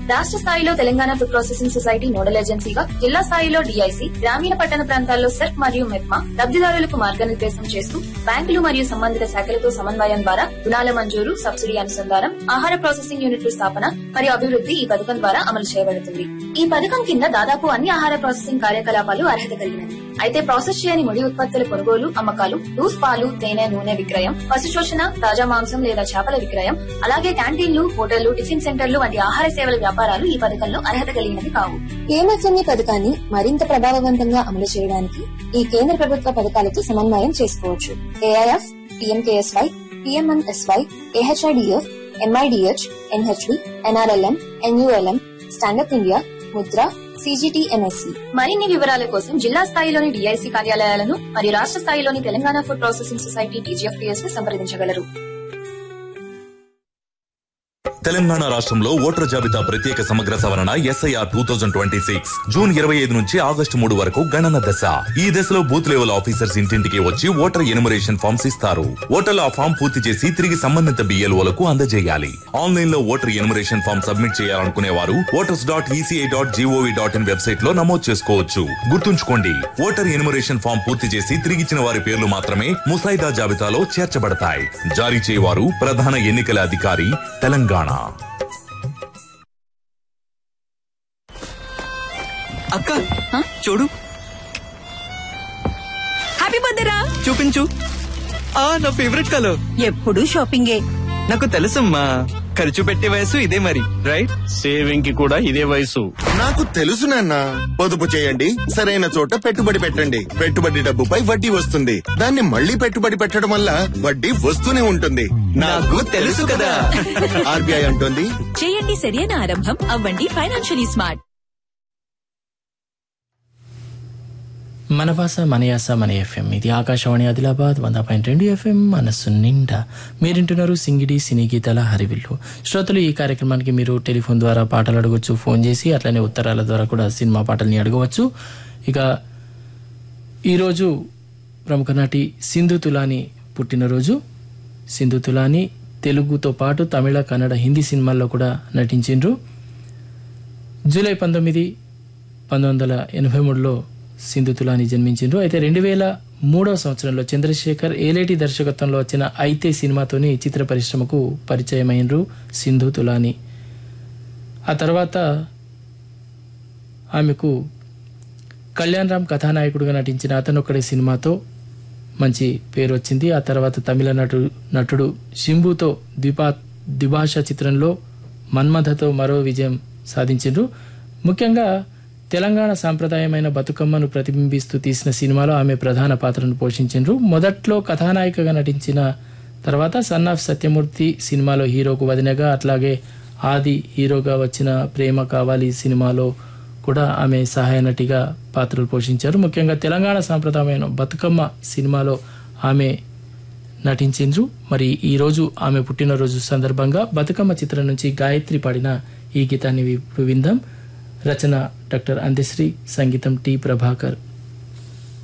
రాష్ట్ర స్థాయిలో Telangana food processing society nodal ఏజెన్సీగా జిల్లా స్థాయిలో డిఐసి గ్రామీణ పట్టణ ప్రాంతాల్లో సెర్క్ మరియు మెప్మా లబ్దిదారులకు మార్గనిర్దేశం చేస్తూ బ్యాంకులు మరియు సంబంధిత శాఖలతో సమన్వయం ద్వారా రుణాల మంజూరు సబ్సిడీ అనుసంధానం ఆహార ప్రాసెసింగ్ యూనిట్ల స్థాపన మరియు అభివృద్ధి ఈ పథకం ద్వారా అమలు చేయబడుతుంది ఈ పథకం కింద దాదాపు అన్ని ఆహార ప్రాసెసింగ్ కార్యకలాపాలు అర్హత కలిగినవి అయితే ప్రాసెస్ చేయని ముడి ఉత్పత్తుల కొనుగోలు అమ్మకాలు లూస్ పాలు తేనె నూనె విక్రయం పశు శోషణ తాజా మాంసం లేదా చేపల విక్రయం అలాగే క్యాంటీన్లు హోటళ్లు టిఫిన్ సెంటర్లు వంటి ఆహార సేవల వ్యాపారాలు ఈ పథకంలో అర్హత కలిగినవి కావు పిఎంఎఫ్ఎంఈ పథకాన్ని మరింత ప్రభావవంతంగా అమలు చేయడానికి ఈ కేంద్ర ప్రభుత్వ పథకాలతో సమన్వయం చేసుకోవచ్చు A I F P M K S Y P M N S Y A H I D F M I D H N H V N R L M N U L M stand up India Mudra C G T M S C మరిన్ని వివరాల కోసం జిల్లా స్థాయిలోని డిఐసి కార్యాలయాలను మరియు రాష్ట్ర స్థాయిలోని Telangana food processing society T G F T S ను సంప్రదించగలరు తెలంగాణ రాష్ట్రంలో ఓటర్ జాబితా ప్రత్యేక సమగ్ర సవరణ S I R two thousand twenty six June ఇరవై ఐదు నుంచి ఆగస్టు మూడు వరకు గణన దశ ఈ దశలో బూత్ లెవెల్ ఆఫీసర్స్ ఇంటింటికి వచ్చి ఓటర్ ఎనుమరేషన్ ఫామ్స్ ఇస్తారు ఓటర్లు ఆ ఫామ్ పూర్తి చేసి తిరిగి సంబంధిత బిఎల్ఓలకు అందజేయాలి ఆన్లైన్ లో ఓటర్ ఎనుమరేషన్ ఫామ్ సబ్మిట్ చేయాలనుకునే వారు voters dot E C I dot G O V dot in website లో నమోదు చేసుకోవచ్చు గుర్తుంచుకోండి ఓటర్ ఎనుమరేషన్ ఫామ్ పూర్తి చేసి తిరిగిచ్చిన వారి పేర్లు మాత్రమే ముసాయిదా జాబితాలో చేర్చబడతాయి జారీ చేయవారు ప్రధాన ఎన్నికల అధికారి తెలంగాణ అక్క చూడు హ్యాపీ బర్త్డే రా చూపించు ఆ నా ఫేవరెట్ కలర్ ఎప్పుడు షాపింగే నాకు తెలుసమ్మా ఖర్చు పెట్టే వయసు ఇదే మరి రైట్ సేవింగ్ కి కూడా ఇదే వయసు నాకు తెలుసు నాన్న పొదుపు చేయండి సరైన చోట పెట్టుబడి పెట్టండి పెట్టుబడి డబ్బుపై వడ్డీ వస్తుంది దాన్ని మళ్ళీ పెట్టుబడి పెట్టడం వల్ల వడ్డీ వస్తూనే ఉంటుంది నాకు తెలుసు కదా ఆర్బీఐ అంటుంది చేయండి సరైన ఆరంభం అవ్వండి ఫైనాన్షియలీ స్మార్ట్ మన భాష మన యాస మన ఎఫ్ఎం ఇది ఆకాశవాణి ఆదిలాబాద్ వంద పాయింట్ రెండు ఎఫ్ఎం మనస్సు నిండా మీరింటున్నారు సింగిడి సినీ గీతాల హరివిల్లు శ్రోతలు ఈ కార్యక్రమానికి మీరు టెలిఫోన్ ద్వారా పాటలు అడగవచ్చు ఫోన్ చేసి అట్లనే ఉత్తరాల ద్వారా కూడా సినిమా పాటల్ని అడగవచ్చు ఇక ఈరోజు ప్రముఖ నటి సింధు తులాని పుట్టినరోజు సింధు తులాని తెలుగుతో పాటు తమిళ కన్నడ హిందీ సినిమాల్లో కూడా నటించిండ్రు జూలై పంతొమ్మిది పంతొమ్మిది వందల ఎనభై మూడులో సింధు తులాని జన్మించిండ్రు అయితే రెండు వేల మూడవ సంవత్సరంలో చంద్రశేఖర్ ఏలేటి దర్శకత్వంలో వచ్చిన అయితే సినిమాతోని చిత్ర పరిశ్రమకు పరిచయమైనరు సింధు తులాని ఆ తర్వాత ఆమెకు కళ్యాణ్ రామ్ కథానాయకుడిగా నటించిన అతనొక్కడే సినిమాతో మంచి పేరు వచ్చింది ఆ తర్వాత తమిళ నటుడు నటుడు శింబుతో ద్విపా ద్విభాష చిత్రంలో మన్మథతో మరో విజయం సాధించిండ్రు ముఖ్యంగా తెలంగాణ సాంప్రదాయమైన బతుకమ్మను ప్రతిబింబిస్తూ తీసిన సినిమాలో ఆమె ప్రధాన పాత్రను పోషించిండ్రు మొదట్లో కథానాయికగా నటించిన తర్వాత సన్ ఆఫ్ సత్యమూర్తి సినిమాలో హీరోకు వదినగా అట్లాగే ఆది హీరోగా వచ్చిన ప్రేమ కావాలి సినిమాలో కూడా ఆమె సహాయ నటిగా పాత్రలు పోషించారు ముఖ్యంగా తెలంగాణ సాంప్రదాయమైన బతుకమ్మ సినిమాలో ఆమె నటించిండ్రు మరి ఈ రోజు ఆమె పుట్టినరోజు సందర్భంగా బతుకమ్మ చిత్రం నుంచి గాయత్రి పాడిన ఈ గీతాన్ని ఇప్పుడు విందాం రచన డాక్టర్ అందశ్రీ సంగీతం టి ప్రభాకర్